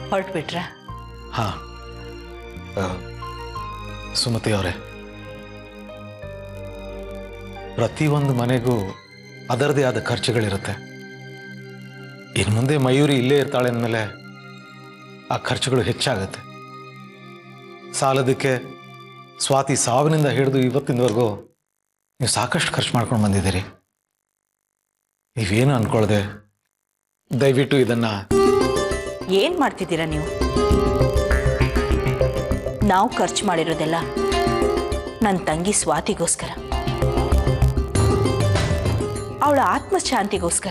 ಹೊರಟ್ಬಿಟ್ರಾ ಹಾಂ ಸುಮತಿ ಅವರೇ ಪ್ರತಿಯೊಂದು ಮನೆಗೂ ಅದರದೇ ಆದ ಖರ್ಚುಗಳಿರುತ್ತೆ ಇನ್ನು ಮುಂದೆ ಮಯೂರಿ ಇಲ್ಲೇ ಇರ್ತಾಳೆ ಅಂದಮೇಲೆ ಆ ಖರ್ಚುಗಳು ಹೆಚ್ಚಾಗುತ್ತೆ ಸಾಲದಕ್ಕೆ ಸ್ವಾತಿ ಸಾವಿನಿಂದ ಹಿಡಿದು ಇವತ್ತಿನವರೆಗೂ ನೀವು ಸಾಕಷ್ಟು ಖರ್ಚು ಮಾಡ್ಕೊಂಡು ಬಂದಿದ್ದೀರಿ ನೀವೇನು ಅನ್ಕೊಳ್ದೆ ದಯವಿಟ್ಟು ಇದನ್ನ ಏನ್ ಮಾಡ್ತಿದ್ದೀರಾ ನೀವು ನಾವು ಖರ್ಚು ಮಾಡಿರೋದೆಲ್ಲ ನನ್ನ ತಂಗಿ ಸ್ವಾತಿಗೋಸ್ಕರ ಅವಳ ಆತ್ಮಶಾಂತಿಗೋಸ್ಕರ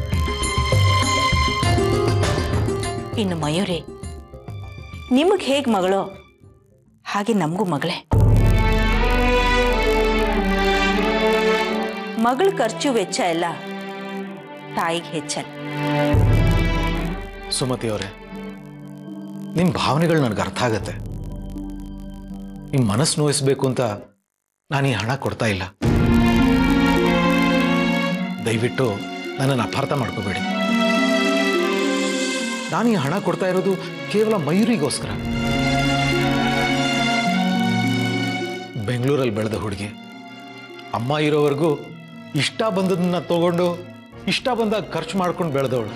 ಇನ್ನು ಮಯೂರಿ ನಿಮಗೆ ಹೇಗೆ ಮಗಳೋ ಹಾಗೆ ನಮಗೂ ಮಗಳೇ ಮಗಳ ಖರ್ಚು ವೆಚ್ಚ ಎಲ್ಲ ತಾಯಿಗೆ ಹೆಚ್ಚಲ್ಲ ಸುಮತಿ ಅವರೇ ನಿಮ್ಮ ಭಾವನೆಗಳು ನನಗೆ ಅರ್ಥ ಆಗತ್ತೆ ನಿಮ್ಮ ಮನಸ್ಸು ನೋಯಿಸ್ಬೇಕು ಅಂತ ನಾನು ಈ ಹಣ ಕೊಡ್ತಾ ಇಲ್ಲ ದಯವಿಟ್ಟು ನನ್ನನ್ನು ಅಪಾರ್ಥ ಮಾಡ್ಕೋಬೇಡಿ ನಾನು ಈ ಹಣ ಕೊಡ್ತಾ ಇರೋದು ಕೇವಲ ಮಯೂರಿಗೋಸ್ಕರ ಬೆಂಗಳೂರಲ್ಲಿ ಬೆಳೆದ ಹುಡುಗಿ ಅಮ್ಮ ಇರೋವರೆಗೂ ಇಷ್ಟ ಬಂದದನ್ನ ತಗೊಂಡು ಇಷ್ಟ ಬಂದಾಗ ಖರ್ಚು ಮಾಡ್ಕೊಂಡು ಬೆಳೆದವಳು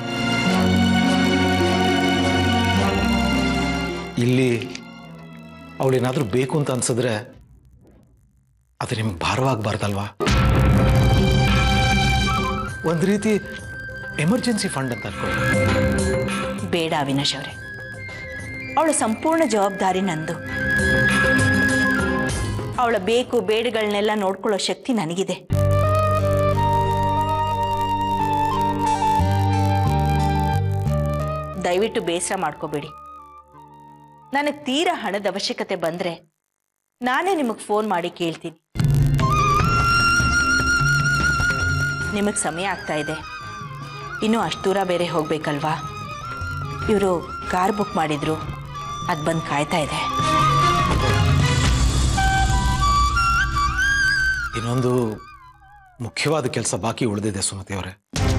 ಇಲ್ಲಿ ಅವಳೇನಾದ್ರೂ ಬೇಕು ಅಂತ ಅನ್ಸಿದ್ರೆ ಅದು ನಿಮ್ಗೆ ಭಾರವಾಗಬಾರ್ದಲ್ವಾ ಒಂದು ರೀತಿ ಎಮರ್ಜೆನ್ಸಿ ಫಂಡ್ ಅಂತ ಅನ್ಕೊಳ್ಳಿ ಬೇಡ ಅವಿನಾಶ್ ಅವರೇ ಅವಳ ಸಂಪೂರ್ಣ ಜವಾಬ್ದಾರಿ ನಂದು ಅವಳ ಬೇಕು ಬೇಡಗಳನ್ನೆಲ್ಲ ನೋಡ್ಕೊಳ್ಳೋ ಶಕ್ತಿ ನನಗಿದೆ ದಯವಿಟ್ಟು ಬೇಸರ ಮಾಡ್ಕೋಬೇಡಿ ನನಗೆ ತೀರಾ ಹಣದ ಅವಶ್ಯಕತೆ ಬಂದ್ರೆ ನಾನೇ ನಿಮಗೆ ಫೋನ್ ಮಾಡಿ ಕೇಳ್ತೀನಿ ನಿಮಗೆ ಸಮಯ ಆಗ್ತಾ ಇದೆ ಇನ್ನೂ ಅಷ್ಟು ದೂರ ಬೇರೆ ಹೋಗ್ಬೇಕಲ್ವಾ ಇವರು ಕಾರ್ ಬುಕ್ ಮಾಡಿದ್ರು ಅದು ಬಂದು ಕಾಯ್ತಾ ಇದೆ ಇನ್ನೊಂದು ಮುಖ್ಯವಾದ ಕೆಲಸ ಬಾಕಿ ಉಳಿದಿದೆ ಸುಮತಿ ಅವರೇ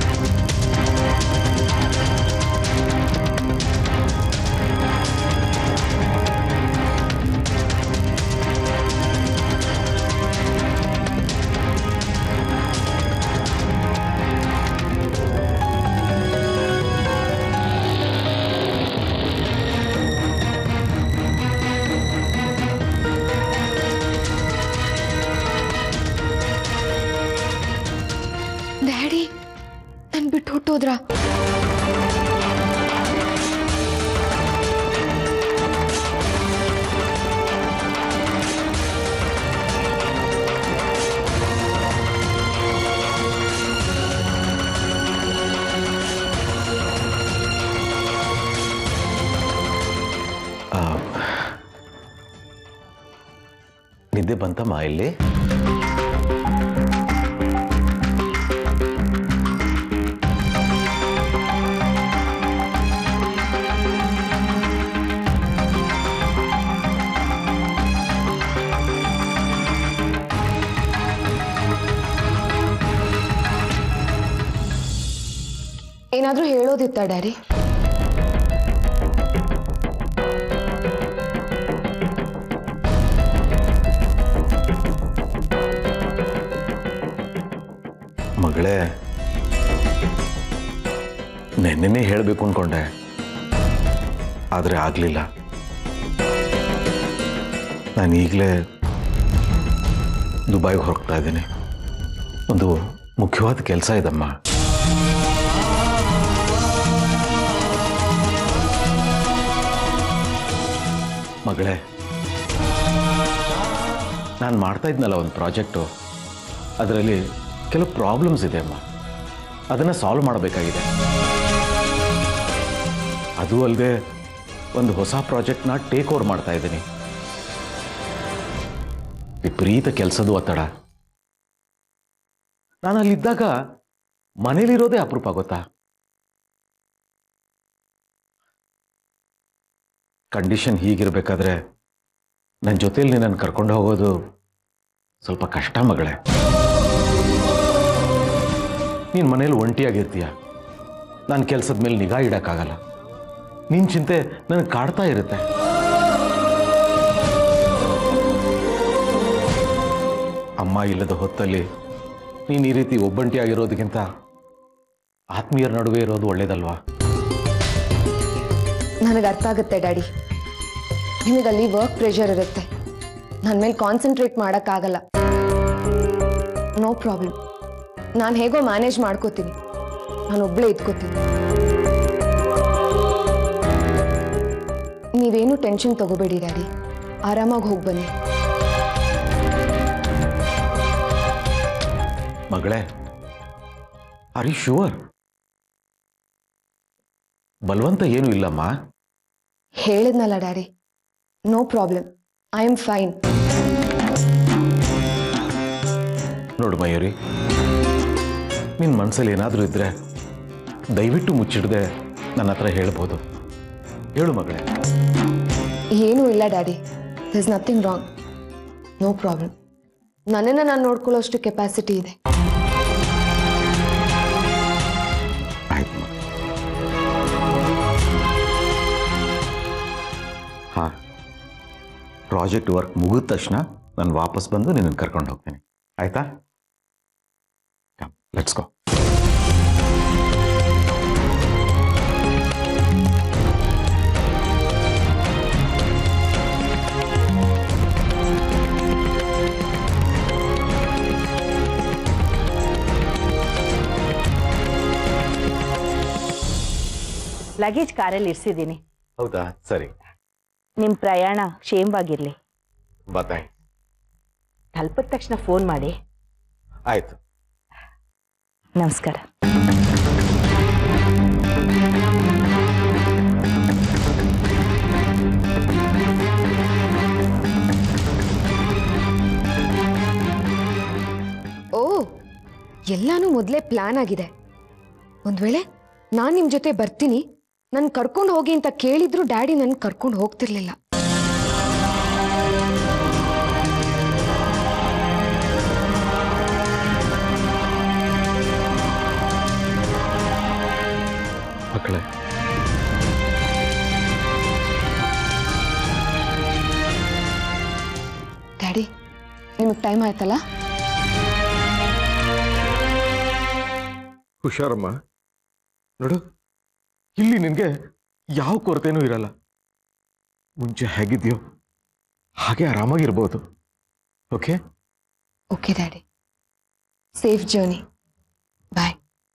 ಡ್ಯಾಡಿ ನನ್ ಬಿಟ್ಟು ಹುಟ್ಟೋದ್ರ ನಿದ್ದೆ ಬಂತಮ್ಮ ಇಲ್ಲಿ ಏನಾದ್ರೂ ಹೇಳೋದಿತ್ತ ಡ್ಯಾಡಿ ಮಗಳೇ ನೆನ್ನೆನೇ ಹೇಳಬೇಕು ಅನ್ಕೊಂಡೆ ಆದರೆ ಆಗಲಿಲ್ಲ ನಾನು ಈಗಲೇ ದುಬೈಗೆ ಹೊರಡ್ತಾ ಇದ್ದೀನಿ ಒಂದು ಮುಖ್ಯವಾದ ಕೆಲಸ ಇದಮ್ಮ ಮಗಳೇ ನಾನು ಮಾಡ್ತಾ ಇದ್ನಲ್ಲ ಒಂದು ಪ್ರಾಜೆಕ್ಟು ಅದರಲ್ಲಿ ಕೆಲವು ಪ್ರಾಬ್ಲಮ್ಸ್ ಇದೆ ಅಮ್ಮ ಅದನ್ನು ಸಾಲ್ವ್ ಮಾಡಬೇಕಾಗಿದೆ ಅದು ಅಲ್ಲದೆ ಒಂದು ಹೊಸ ಪ್ರಾಜೆಕ್ಟ್ನ ಟೇಕ್ ಓವರ್ ಮಾಡ್ತಾ ಇದ್ದೀನಿ ವಿಪರೀತ ಕೆಲಸದ ಒತ್ತಡ ನಾನು ಅಲ್ಲಿದ್ದಾಗ ಮನೇಲಿರೋದೇ ಅಪರೂಪ ಗೊತ್ತಾ ಕಂಡೀಷನ್ ಹೀಗಿರ್ಬೇಕಾದ್ರೆ ನನ್ನ ಜೊತೆಲಿ ನಿನ್ನನ್ನು ಕರ್ಕೊಂಡು ಹೋಗೋದು ಸ್ವಲ್ಪ ಕಷ್ಟ ಮಗಳೇ ನೀನು ಮನೇಲಿ ಒಂಟಿಯಾಗಿರ್ತೀಯ ನಾನು ಕೆಲಸದ ಮೇಲೆ ನಿಗಾ ಇಡೋಕ್ಕಾಗಲ್ಲ ನಿನ್ನ ಚಿಂತೆ ನನಗೆ ಕಾಡ್ತಾ ಇರುತ್ತೆ ಅಮ್ಮ ಇಲ್ಲದ ಹೊತ್ತಲ್ಲಿ ನೀನು ಈ ರೀತಿ ಒಬ್ಬಂಟಿಯಾಗಿರೋದಕ್ಕಿಂತ ಆತ್ಮೀಯರ ನಡುವೆ ಇರೋದು ಒಳ್ಳೇದಲ್ವಾ ನನಗೆ ಅರ್ಥ ಆಗುತ್ತೆ ಡ್ಯಾಡಿ ನಿಮಗಲ್ಲಿ ವರ್ಕ್ ಪ್ರೆಷರ್ ಇರುತ್ತೆ ನನ್ನ ಮೇಲೆ ಕಾನ್ಸಂಟ್ರೇಟ್ ಮಾಡೋಕ್ಕಾಗಲ್ಲ ನೋ ಪ್ರಾಬ್ಲಮ್ ನಾನು ಹೇಗೋ ಮ್ಯಾನೇಜ್ ಮಾಡ್ಕೋತೀನಿ ನಾನು ಒಬ್ಬಳೇ ಇದ್ಕೋತೀನಿ ನೀವೇನು ಟೆನ್ಷನ್ ತಗೋಬೇಡಿ ಡ್ಯಾಡಿ ಆರಾಮಾಗಿ ಹೋಗಿ ಬನ್ನಿ ಮಗಳೇ ಆರ್ ಯು ಶೂವರ್ ಬಲವಂತ ಏನೂ ಇಲ್ಲಮ್ಮ ಹೇಳಿದ್ನಲ್ಲ daddy no problem I am fine ನೋಡು ಮಯೂರಿ ನಿನ್ನ ಮನಸ್ಸಲ್ಲಿ ಏನಾದರೂ ಇದ್ದರೆ ದಯವಿಟ್ಟು ಮುಚ್ಚಿಡದೆ ನನ್ನ ಹತ್ರ ಹೇಳ್ಬೋದು ಹೇಳು ಮಗಳೇ ಏನೂ ಇಲ್ಲ daddy this nothing wrong no problem ನನ್ನನ್ನು ನಾನು ನೋಡ್ಕೊಳ್ಳೋಷ್ಟು ಕೆಪಾಸಿಟಿ ಇದೆ ಆಯ್ತು ಮಗ ಹಾಂ ಪ್ರಾಜೆಕ್ಟ್ ವರ್ಕ್ ಮುಗಿದ ತಕ್ಷಣ ನಾನು ವಾಪಸ್ ಬಂದು ನಿನ್ನನ್ನು ಕರ್ಕೊಂಡು ಹೋಗ್ತೀನಿ ಆಯ್ತಾ ಲೆಟ್ಸ್ ಗೋ ಲಗೇಜ್ ಕಾರಲ್ಲಿ ಇರಿಸಿದ್ದೀನಿ ಹೌದಾ ಸರಿ ನಿಮ್ಮ ಪ್ರಯಾಣ ಕ್ಷೇಮವಾಗಿರಲಿ ಬಾಯ್ ತಲುಪಿದ ತಕ್ಷಣ ಫೋನ್ ಮಾಡಿ ಆಯ್ತು ನಮಸ್ಕಾರ ಓ ಎಲ್ಲಾನು ಮೊದಲೇ ಪ್ಲಾನ್ ಆಗಿದೆ ಒಂದ್ ವೇಳೆ ನಾನು ನಿಮ್ಮ ಜೊತೆ ಬರ್ತೀನಿ ನನ್ ಕರ್ಕೊಂಡು ಹೋಗಿ ಅಂತ ಕೇಳಿದ್ರು ಡ್ಯಾಡಿ ನನ್ ಕರ್ಕೊಂಡು ಹೋಗ್ತಿರ್ಲಿಲ್ಲ ಮಕ್ಕಳೇ ಡ್ಯಾಡಿ ನಿಮಗೆ ಟೈಮ್ ಆಯ್ತಲ್ಲ ಹುಷಾರಮ್ಮ ನೋಡು ಇಲ್ಲಿ ನಿನಗೆ ಯಾವ ಕೊರತೆನೂ ಇರಲ್ಲ ಮುಂಚೆ ಹೇಗಿದ್ಯೋ ಹಾಗೆ ಆರಾಮಾಗಿರ್ಬೋದು okay okay daddy safe journey bye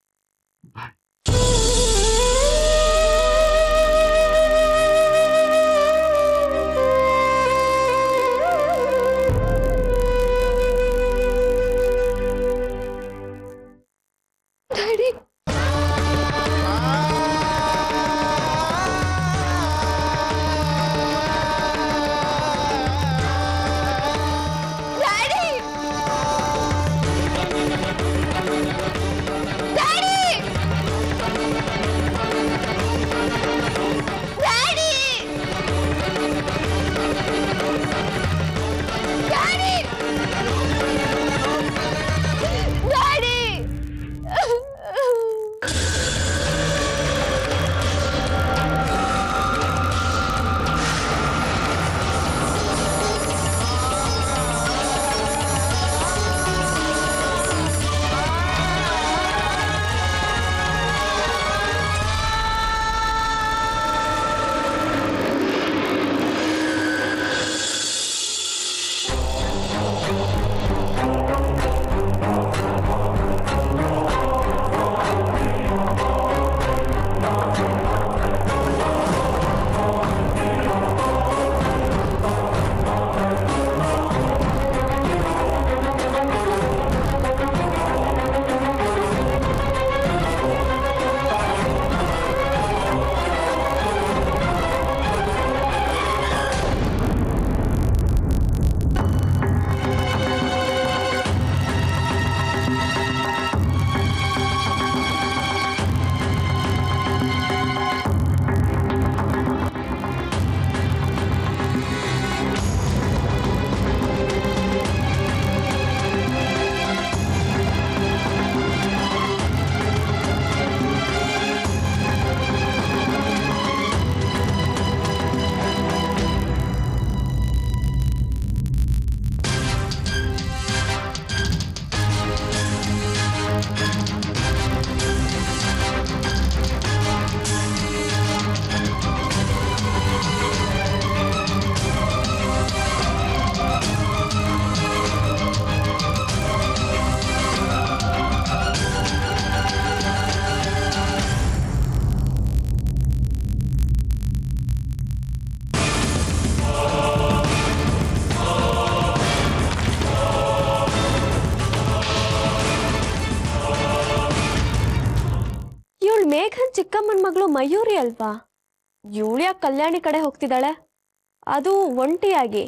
daddy daddy Mayuri ಅಲ್ವಾ ಇವಳ್ಯಾ ಕಲ್ಯಾಣಿ ಕಡೆ ಹೋಗ್ತಿದ್ದಾಳೆ ಅದು ಒಂಟಿಯಾಗಿ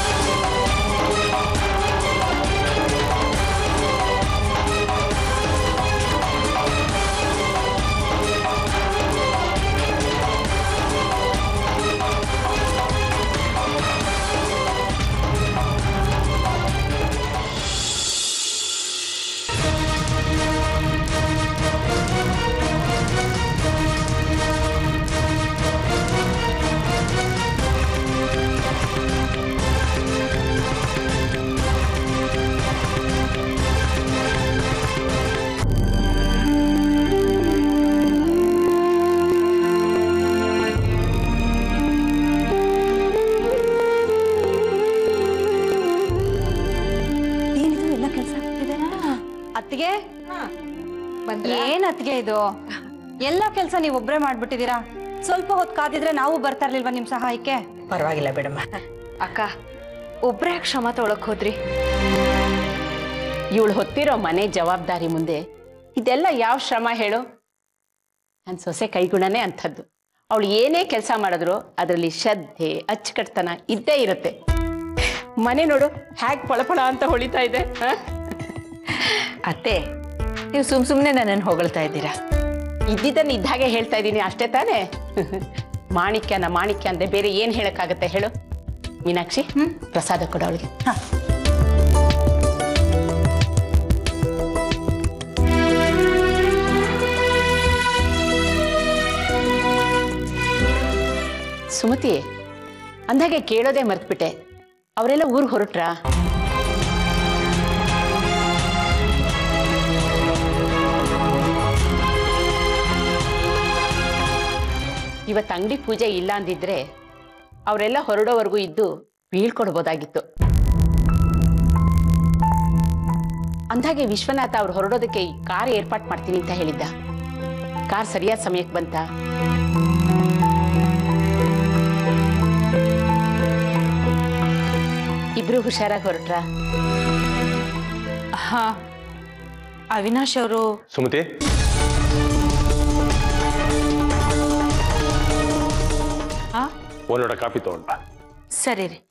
ಏನಿದು ಎಲ್ಲ ಕೆಲಸ ಆಗ್ತಿದೆ ಅತ್ತಿಗೆ ಏನ್ ಅತ್ತಿಗೆ ಇದು ಎಲ್ಲ ಕೆಲಸ ನೀವು ಒಬ್ರೇ ಮಾಡ್ಬಿಟ್ಟಿದೀರಾ ಸ್ವಲ್ಪ ಹೊತ್ತು ಕಾದಿದ್ರೆ ನಾವು ಬರ್ತಾ ಇರ್ಲಿಲ್ವಾ ನಿಮ್ ಸಹಾಯಕ್ಕೆ ಪರವಾಗಿಲ್ಲ ಬಿಡಮ್ಮ ಅಕ್ಕ ಒಬ್ರೇ ಯಾಕೆ ಶ್ರಮ ತೊಳಕ್ ಹೋದ್ರಿ ಇವಳು ಹೊತ್ತಿರೋ ಮನೆ ಜವಾಬ್ದಾರಿ ಮುಂದೆ ಇದೆಲ್ಲ ಯಾವ ಶ್ರಮ ಹೇಳು ನನ್ನ ಸೊಸೆ ಕೈಗುಣನೇ ಅಂಥದ್ದು ಅವಳು ಏನೇ ಕೆಲಸ ಮಾಡಿದ್ರು ಅದರಲ್ಲಿ ಶ್ರದ್ಧೆ ಅಚ್ಚುಕಟ್ಟತನ ಇದ್ದೇ ಇರುತ್ತೆ ಮನೆ ನೋಡು ಹ್ಯಾಗ್ ಪಳಪಳ ಅಂತ ಹೊಳಿತಾ ಇದೆ ಆ? ಅತ್ತೆ ನೀವು ಸುಮ್ ಸುಮ್ಮನೆ ನನ್ನನ್ನು ಹೊಗಳ್ತಾ ಇದ್ದೀರಾ ಇದ್ದಿದ್ದನ್ನು ಇದ್ದಾಗೆ ಹೇಳ್ತಾ ಇದ್ದೀನಿ ಅಷ್ಟೇ ತಾನೇ ಮಾಣಿಕ್ಯನ ಮಾಣಿಕ್ಯ ಅಂದ್ರೆ ಬೇರೆ ಏನ್ ಹೇಳಕ್ಕಾಗತ್ತೆ ಹೇಳು ಮೀನಾಕ್ಷಿ ಪ್ರಸಾದ ಕೊಡು ಅವಳಿಗೆ ಸುಮತಿ ಅಂದಾಗೆ ಕೇಳೋದೇ ಮರ್ತ್ಬಿಟ್ಟೆ ಅವರೆಲ್ಲ ಊರಿಗೆ ಹೊರಟ್ರಾ ಇವತ್ತು ಅಂಗಡಿ ಪೂಜೆ ಇಲ್ಲ ಅಂದಿದ್ರೆ ಅವರೆಲ್ಲ ಹೊರಡೋವರೆಗೂ ಇದ್ದು ಬೀಳ್ಕೊಡ್ಬೋದಾಗಿತ್ತು ಅಂದಾಗೆ ವಿಶ್ವನಾಥ ಅವ್ರು ಹೊರಡೋದಕ್ಕೆ ಈ ಕಾರ್ ಏರ್ಪಾಟ್ ಮಾಡ್ತೀನಿ ಅಂತ ಹೇಳಿದ್ದ ಕಾರ್ ಸರಿಯಾದ ಸಮಯಕ್ಕೆ ಬಂತ ಇಬ್ರು ಹುಷಾರಾಗಿ ಹೊರಟ್ರಾ ಹಾ ಅವಿನಾಶ್ ಅವರು ಸುಮತಿ ಹಾ ಒಂದು ಲೋಟ ಕಾಫಿ ತಗೊಂಡ್ ಬಾ ಸರಿ ರೀ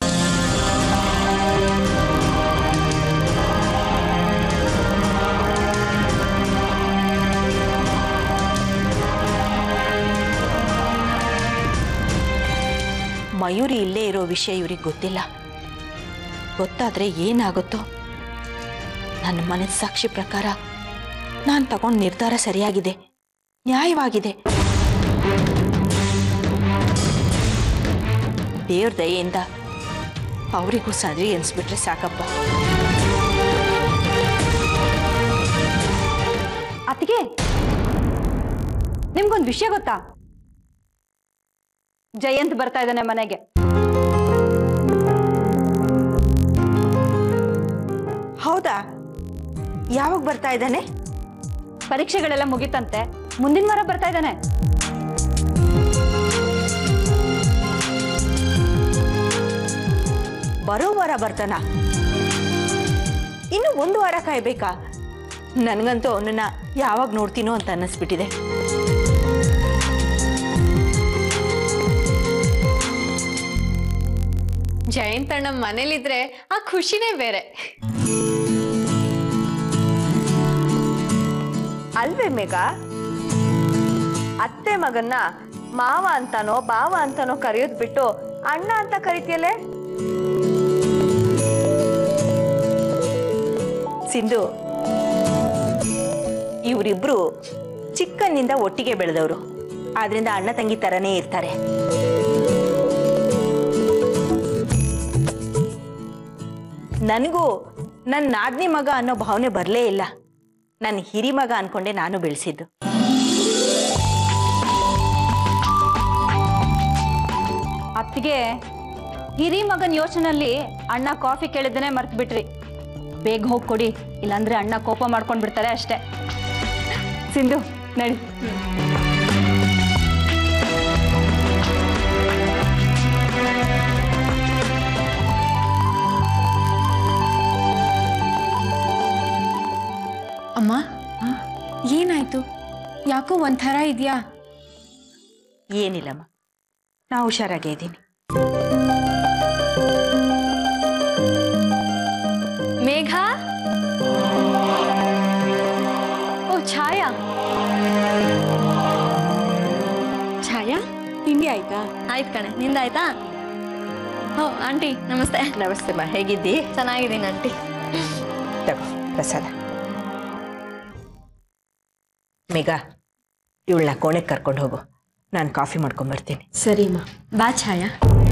ಮಯೂರಿ ಇಲ್ಲೇ ಇರೋ ವಿಷಯ ಇವ್ರಿಗೆ ಗೊತ್ತಿಲ್ಲ ಗೊತ್ತಾದ್ರೆ ಏನಾಗುತ್ತೋ ನನ್ನ ಮನಸ್ಸಾಕ್ಷಿ ಪ್ರಕಾರ ನಾನು ತಗೊಂಡ ನಿರ್ಧಾರ ಸರಿಯಾಗಿದೆ ನ್ಯಾಯವಾಗಿದೆ ದೇವ್ರ ದಯೆಯಿಂದ ಅವರಿಗೂ ಸರಿ ಎನ್ಸ್ಬಿಟ್ರೆ ಸಾಕಪ್ಪ ಅತ್ತಿಗೆ ನಿಮ್ಗೊಂದು ವಿಷಯ ಗೊತ್ತಾ ಜಯಂತ್ ಬರ್ತಾ ಇದ್ದಾನೆ ಮನೆಗೆ ಹೌದಾ ಯಾವಾಗ ಬರ್ತಾ ಇದ್ದಾನೆ ಪರೀಕ್ಷೆಗಳೆಲ್ಲ ಮುಗಿತಂತೆ ಮುಂದಿನ ವಾರ ಬರ್ತಾ ಇದ್ದಾನೆ ಬರೋ ವಾರ ಬರ್ತಾನ ಇನ್ನು ಒಂದು ವಾರ ಕಾಯ್ಬೇಕಾ ನನಗಂತೂ ಅವನನ್ನ ಯಾವಾಗ ನೋಡ್ತೀನೋ ಅಂತ ಅನ್ನಿಸ್ಬಿಟ್ಟಿದೆ ಜಯಂತಣ್ಣ ಮನೇಲಿದ್ರೆ ಆ ಖುಷಿನೇ ಬೇರೆ ಅಲ್ವೇ ಮೇಘ ಅತ್ತೆ ಮಗನ್ನ ಮಾವ ಅಂತಾನೋ ಬಾವ ಅಂತಾನೋ ಕರೆಯೋದ್ ಬಿಟ್ಟು ಅಣ್ಣ ಅಂತ ಕರಿತೀಯಲೇ ಸಿಂಧು ಇವರಿಬ್ರು ಚಿಕ್ಕನ್ನಿಂದ ಒಟ್ಟಿಗೆ ಬೆಳೆದವರು ಆದ್ರಿಂದ ಅಣ್ಣ ತಂಗಿ ತರನೇ ಇರ್ತಾರೆ ನನಗೂ ನನ್ನ ನಾದ್ನಿ ಮಗ ಅನ್ನೋ ಭಾವನೆ ಬರಲೇ ಇಲ್ಲ ನನ್ನ ಹಿರಿ ಮಗ ಅನ್ಕೊಂಡೆ ನಾನು ಬೆಳೆಸಿದ್ದು ಅತ್ತಿಗೆ ಹಿರಿ ಮಗನ್ ಯೋಚನಲ್ಲಿ ಅಣ್ಣ ಕಾಫಿ ಕೇಳಿದ್ದೇನೆ ಮರ್ತ್ ಬಿಟ್ರಿ ಬೇಗ ಹೋಗಿ ಕೊಡಿ ಇಲ್ಲಾಂದ್ರೆ ಅಣ್ಣ ಕೋಪ ಮಾಡ್ಕೊಂಡ್ ಬಿಡ್ತಾರೆ ಅಷ್ಟೇ ಸಿಂಧು ನಡಿ ಅಮ್ಮ ಏನಾಯ್ತು ಯಾಕೋ ಒಂಥರ ಇದೆಯಾ ಏನಿಲ್ಲಮ್ಮ ನಾ ಹುಷಾರಾಗೇ ಇದ್ದೀನಿ ಮೇಘ ಓ ಛಾಯಾ ಛಾಯಾ ತಿಂಡಿ ಆಯ್ತಾ ಆಯ್ತು ಕಣೆ ನಿಂದಾಯ್ತಾ ಓ ಆಂಟಿ ನಮಸ್ತೆ ನಮಸ್ತೆ ಮಾ ಹೇಗಿದ್ದಿ ಚೆನ್ನಾಗಿದ್ದೀನಿ ಆಂಟಿ ತಗೋ ಪ್ರಸಾದ ಮೇಘ ಇವಳನ್ನ ಕೋಣೆಗೆ ಕರ್ಕೊಂಡು ಹೋಗು ನಾನು ಕಾಫಿ ಮಾಡ್ಕೊಂಬರ್ತೀನಿ ಸರಿಮಾ ಬಾ ಛಾಯಾ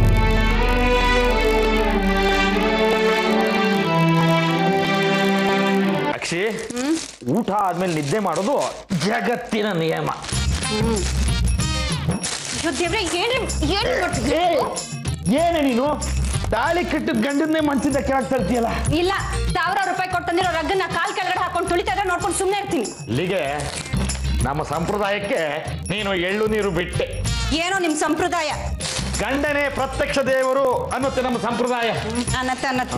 ಅಕ್ಷಿ ಊಟ ಆದ್ಮೇಲೆ ನಿದ್ದೆ ಮಾಡೋದು ಜಗತ್ತಿನ ನಿಯಮ ಏನೇ ನೀನು ತಾಳಿ ಕಟ್ಟಿದ ಗಂಡನ್ನೇ ಮನ್ಸಿಂದ ಕೆಳಗೆ ತರ್ತೀಯಲ್ಲ ಇಲ್ಲ ಸಾವಿರ ರೂಪಾಯಿ ಕೊಟ್ಟಂದಿರೋ ರಗ್ಗನ್ನ ಕಾಲ್ ಕೆಳಗಡೆ ಹಾಕೊಂಡು ತುಳಿತಾ ಇದ್ರೆ ನೋಡ್ಕೊಂಡು ಸುಮ್ಮನೆ ಇರ್ತೀನಿ ಇಲ್ಲಿಗೆ ನಮ್ಮ ಸಂಪ್ರದಾಯಕ್ಕೆ ನೀನು ಎಳ್ಳು ನೀರು ಬಿಟ್ಟೆ ಏನೋ ನಿಮ್ ಸಂಪ್ರದಾಯ ಗಂಡನೇ ಪ್ರತ್ಯಕ್ಷ ದೇವರು ಅನ್ನುತ್ತೆ ನಮ್ಮ ಸಂಪ್ರದಾಯ ಅನ್ನತ್ತೆ ಅನ್ನತ್ತೆ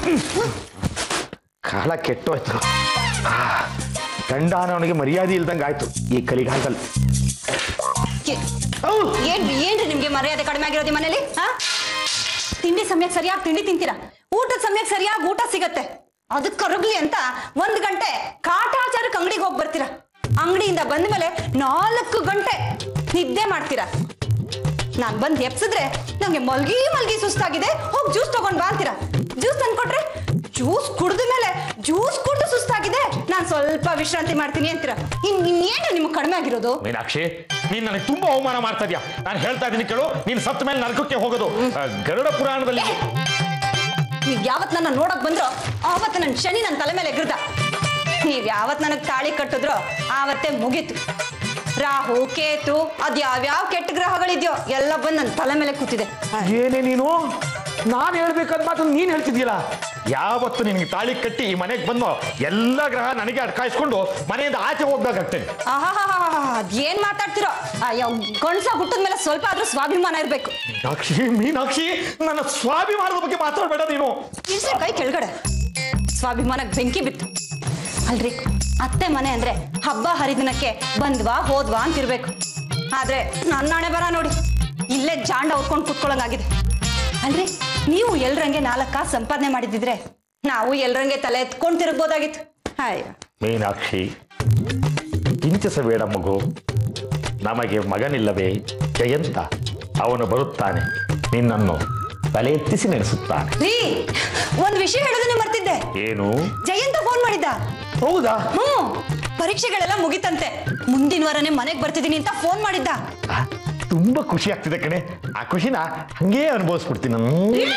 ಕಾಲ ಕೆಟ್ಟೋಯ್ತು ಆ, ಗಂಡ ಅನ್ನೋನಿಗೆ ಮರ್ಯಾದೆ ಇಲ್ದಂಗೆ ಆಯ್ತು ಈ ಕಲಿಗಾಲದಲ್ಲಿ ಏ- ಏನ್ ಏನ್ರಿ ನಿಮ್ಗೆ ಮರ್ಯಾದೆ ಕಡಿಮೆ ಆಗಿರೋದು ಈ ಮನೇಲಿ ಹಾ ತಿಂಡಿ ಸಮಯಕ್ಕೆ ಸರಿಯಾಗಿ ತಿಂಡಿ ತಿಂತೀರಾ ಊಟದ ಸಮಯಕ್ಕೆ ಸರಿಯಾಗಿ ಊಟ ಸಿಗತ್ತೆ ಅದಕ್ಕೆ ಕರಗ್ಲಿ ಅಂತ ಒಂದ್ ಗಂಟೆ ಕಾಟಾಚಾರಕ್ಕೆ ಅಂಗಡಿಗೆ ಹೋಗಿ ಬರ್ತೀರಾ ಅಂಗಡಿಯಿಂದ ಬಂದ ಮೇಲೆ ನಾಲ್ಕು ಗಂಟೆ ನಿದ್ದೆ ಮಾಡ್ತೀರಾ ನಾನ್ ಬಂದ್ ಎಪ್ಸಿದ್ರೆ ನಂಗೆ ಮಲ್ಗಿ ಮಲ್ಗಿ ಸುಸ್ತಾಗಿದೆ ಹೋಗಿ ಜ್ಯೂಸ್ ತಗೊಂಡ್ ಬಾ ಅಂತೀರಾ ಜ್ಯೂಸ್ ತಂದ್ಕೊಟ್ರೆ ಜ್ಯೂಸ್ ಕುಡ್ದ ಮೇಲೆ ಜ್ಯೂಸ್ ಕುಡ್ದು ಸುಸ್ತಾಗಿದೆ ನಾನ್ ಸ್ವಲ್ಪ ವಿಶ್ರಾಂತಿ ಮಾಡ್ತೀನಿ ಅಂತೀರಾ ಇನ್ ಇನ್ನೇನು ನಿಮ್ಗೆ ಕಡಿಮೆ ಆಗಿರೋದು ಮೀನಾಕ್ಷಿ ನೀನ್ ನನಗೆ ತುಂಬಾ ಅವಮಾನ ಮಾಡ್ತಾ ಇದೀಯ ನಾನು ಹೇಳ್ತಾ ಇದ್ದೀನಿ ಕೇಳು ನೀನ್ ಸತ್ತ ಮೇಲೆ ನರಕಕ್ಕೆ ಹೋಗೋದು ಆ, ಗರುಡ ಪುರಾಣದಲ್ಲಿ ನೀವ್ ಯಾವತ್ ನನ್ನ ನೋಡಕ್ ಬಂದ್ರೋ ಆವತ್ತು ನನ್ನ ಶನಿ ನನ್ನ ತಲೆ ಮೇಲೆ ಎಗರ್ದ ನೀವ್ ಯಾವತ್ ನನಗ್ ತಾಳಿ ಕಟ್ಟಿದ್ರೋ ಆವತ್ತೇ ಮುಗೀತು ರಾಹು ಕೇತು ಅದ್ಯಾವ್ಯಾವ ಕೆಟ್ಟ ಗ್ರಹಗಳಿದ್ಯೋ ಎಲ್ಲ ಬಂದು ನನ್ನ ತಲೆ ಮೇಲೆ ಕೂತಿದೆ ಏನೇ ನೀನು ನಾನು ಹೇಳ್ಬೇಕಾದ ಮಾತು ನೀನ್ ಹೇಳ್ತಿದ್ಯಲ್ಲ ಯಾವತ್ತು ನಿನಗೆ ತಾಳಿ ಕಟ್ಟಿ ಈ ಮನೆಗೆ ಬಂದು ಎಲ್ಲ ಗ್ರಹ ನನಗೆ ಅಡ್ಕಾಯಿಸ್ಕೊಂಡು ಮನೆಯಿಂದ ಆಚೆ ಹೋಗ್ಬೇಕಾಗ್ತೇನೆ ಆಹಾಹಾಹಾಹಾ, ಅದೇನ್ ಮಾತಾಡ್ತಿರೋ ಅಯ್ಯೋ ಗಂಡ್ಸ ಹುಟ್ಟದ ಮೇಲೆ ಸ್ವಲ್ಪ ಆದ್ರೂ ಸ್ವಾಭಿಮಾನ ಇರ್ಬೇಕು ಮೀನಾಕ್ಷಿ ಮೀನಾಕ್ಷಿ ನನ್ನ ಸ್ವಾಭಿಮಾನದ ಬಗ್ಗೆ ಮಾತಾಡಬೇಡ ನೀನು ಇಳ್ಸಿ ಕೈ ಕೆಳಗಡೆ ಸ್ವಾಭಿಮಾನಕ್ಕೆ ಬೆಂಕಿ ಬಿತ್ತು ಅಲ್ರಿ ಅತ್ತೆ ಮನೆ ಅಂದ್ರೆ ಹಬ್ಬ ಹರಿದಿನಕ್ಕೆ ಬಂದ್ವಾ ಹೋದ್ವಾ ಅಂತಿರ್ಬೇಕು ಆದ್ರೆ ನನ್ನ ಹಣೆ ಬರ ನೋಡಿ ಇಲ್ಲೇ ಜಾಂಡ ಹೊತ್ಕೊಂಡು ಕುತ್ಕೊಳ್ಳಂಗಾಗಿದೆ ಅಲ್ರಿ ನೀವು ಎಲ್ರಂಗೆ ನಾಲ್ಕ ಸಂಪಾದನೆ ಮಾಡಿದಿದ್ರೆ ನಾವು ಎಲ್ರಂಗೆ ತಲೆ ಎತ್ಕೊಂಡು ತಿರುಗ್ಬೋದಾಗಿತ್ತು ಅಯ್ಯ ಮೀನಾಕ್ಷಿ ಚಿಂತಿಸಬೇಡ ಮಗು ನಮಗೆ ಮಗನಿಲ್ಲವೇ ಜಯಂತ ಅವನು ಬರುತ್ತಾನೆ ನಿನ್ನನ್ನು ತಲೆ ಎತ್ತಿಸಿ ನಡೆಸುತ್ತಾನೆ ರೀ ಒಂದ್ ವಿಷಯ ಹೇಳೋದನ್ನೇ ಮರ್ತಿದ್ದೆ ಏನು ಜಯಂತ ಫೋನ್ ಮಾಡಿದ್ದ ಹೌದಾ ಹ್ಮ್ ಪರೀಕ್ಷೆಗಳೆಲ್ಲ ಮುಗಿತಂತೆ ಮುಂದಿನ ವಾರನೇ ಮನೆಗೆ ಬರ್ತಿದ್ದೀನಿ ಅಂತ ಫೋನ್ ಮಾಡಿದ್ದ ಆ, ತುಂಬಾ ಖುಷಿ ಆಗ್ತಿದೆ ಕಣೆ ಆ ಖುಷಿನ ಹಂಗೇ ಅನುಭವಿಸ್ಬಿಡ್ತೀನಿ ನಾನು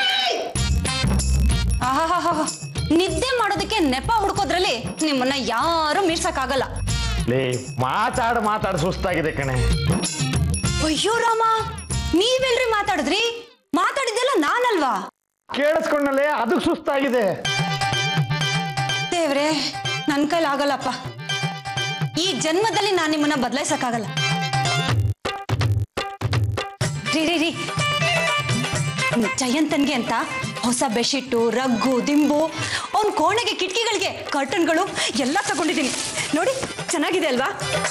ಆಹಾಹಾಹಾ. ನಿದ್ದೆ ಮಾಡೋದಕ್ಕೆ ನೆಪ ಹುಡ್ಕೋದ್ರಲ್ಲಿ ನಿಮ್ಮನ್ನ ಯಾರು ಮೀರ್ಸಕ್ಕಾಗಲ್ಲ ಲೇ ಮಾತಾಡ ಮಾತಾಡ ಸುಸ್ತಾಗಿದೆ ಕಣೆ ಅಯ್ಯೋ ರಾಮ ನೀವೆಲ್ರಿ ಮಾತಾಡಿದ್ರಿ ಮಾತಾಡಿದ್ದೆಲ್ಲ ನಾನಲ್ವಾ ಕೇಳಿಸ್ಕೊಂಡಲ್ಲೇ ಅದಕ್ಕೆ ಸುಸ್ತಾಗಿದೆ ದೇವ್ರೆ ನನ್ ಕೈಲಿ ಆಗಲ್ಲಪ್ಪ ಈ ಜನ್ಮದಲ್ಲಿ ನಾನು ನಿಮ್ಮನ್ನ ಬದಲಾಯಿಸಕ್ಕಾಗಲ್ಲ ರೀ ರೀ ರೀ ಜಯಂತನ್ಗೆ ಅಂತ ಹೊಸ ಬೆಡ್ಶೀಟು ರಗ್ಗು ದಿಂಬು ಅವನ್ ಕೋಣೆಗೆ ಕಿಟಕಿಗಳಿಗೆ ಕರ್ಟನ್ಗಳು ಎಲ್ಲ ತಗೊಂಡಿದ್ದೀನಿ ನೋಡಿ ಚೆನ್ನಾಗಿದೆ ಅಲ್ವಾ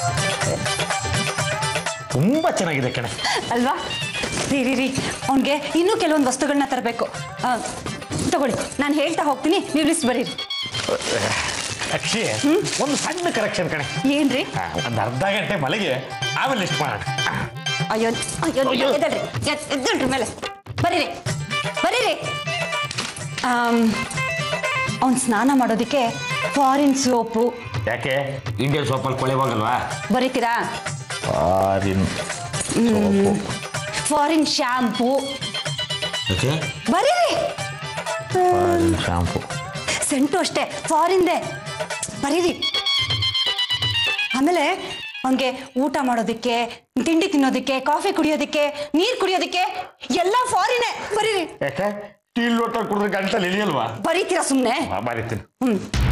ತುಂಬಾ ಚೆನ್ನಾಗಿದೆ ಕಣೆ ಅಲ್ವಾ ರೀ ರೀ ರೀ ಅವನಿಗೆ ಇನ್ನೂ ಕೆಲವೊಂದು ವಸ್ತುಗಳನ್ನ ತರಬೇಕು ತಗೊಳ್ಳಿ ನಾನು ಹೇಳ್ತಾ ಹೋಗ್ತೀನಿ ನೀವು ಲಿಸ್ಟ್ ಬರೀರಿ ಅಕ್ಷಿ ಒಂದು ಸಣ್ಣ ಕರೆಕ್ಷನ್ ಕಣೆ ಏನ್ರಿ ಆ, ಒಂದು ಅರ್ಧ ಗಂಟೆ ಮಲಗಿ ಆಮೇಲೆ ಲಿಸ್ಟ್ ಮಾಡೋಣ ಅಯ್ಯೋ ಅಯ್ಯೋ ಅಯ್ಯೋ. ಎದ್ದೇಳ್ರಿ ಎದ್- ಎದ್ದೇಳ್ರಿ ಮೇಲೆ ಬರೀರಿ ಬರೀರಿ ಅವ್ನು ಸ್ನಾನ ಮಾಡೋದಕ್ಕೆ ಫಾರಿನ್ ಸೋಪು ಯಾಕೆ ಇಂಡಿಯನ್ ಸೋಪಲ್ಲಿ ಕೊಳೆ ಹೋಗಲ್ವಾ ಬರೀತೀರಾ foreign soap foreign shampoo okay ಬರೀರಿ ಫಾರಿನ್ ಶಾಂಪು ಸೆಂಟು ಅಷ್ಟೇ ಫಾರಿಂದೆ ಬರೀರಿ ಆಮೇಲೆ ಅವನಿಗೆ ಊಟ ಮಾಡೋದಕ್ಕೆ ತಿಂಡಿ ತಿನ್ನೋದಕ್ಕೆ ಕಾಫಿ ಕುಡಿಯೋದಕ್ಕೆ ನೀರು ಕುಡಿಯೋದಕ್ಕೆ ಎಲ್ಲ ಫಾರಿನೇ ಬರೀರಿ ಯಾಕೆ ಸ್ಟೀಲ್ ಲೋಟ ಕುಡಿದ್ರೆ ಗಂಟಲ್ಲಿ ಇಳಿಯಲ್ವಾ ಬರೀತೀರಾ ಸುಮ್ಮನೆ ಬರೀತೀನಿ ಹ್ಮ್